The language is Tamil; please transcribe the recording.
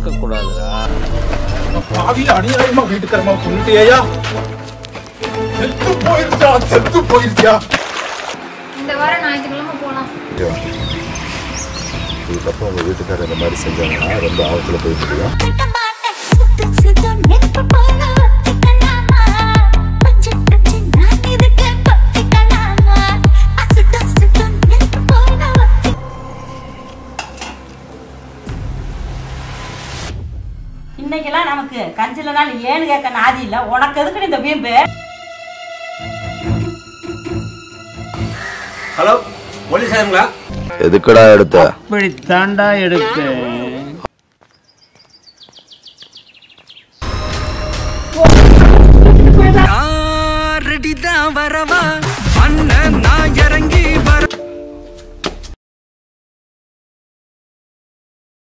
பார்க்க கூடாதுடா பாவியில அநியாயமா வீட்டுக்காரமா கொண்டுட்டியா செத்து போயிருச்சா செத்து போயிருச்சா இந்த வாரம் ஞாயிற்றுக்கிழமை போகலாம் இதுக்கப்புறம் உங்க வீட்டுக்காரர் இந்த மாதிரி செஞ்சாங்கன்னா ரொம்ப ஆபத்துல போயிட்டு இருக்கோம் கட்ட மாட்டேன் சுத்து சுத்து நெருப்பு போல ஒத்திக்கலாமா பச்சை பச்சை நான் இதுக்கு பத்திக்கலாமா அசுத்த சுத்த நெருப்பு போல ஒத்தி இன்னைக்கெல்லாம் நமக்கு கஞ்சில நாள் ஏன்னு கேட்க நாதி இல்ல உனக்கு எதுக்கு இந்த வீம்பு ஹலோ போலீஸாருங்களா எதுக்குடா எடுத்த இப்படி தாண்டா எடுப்பேன் ரெடி தான் வரவா அண்ணன்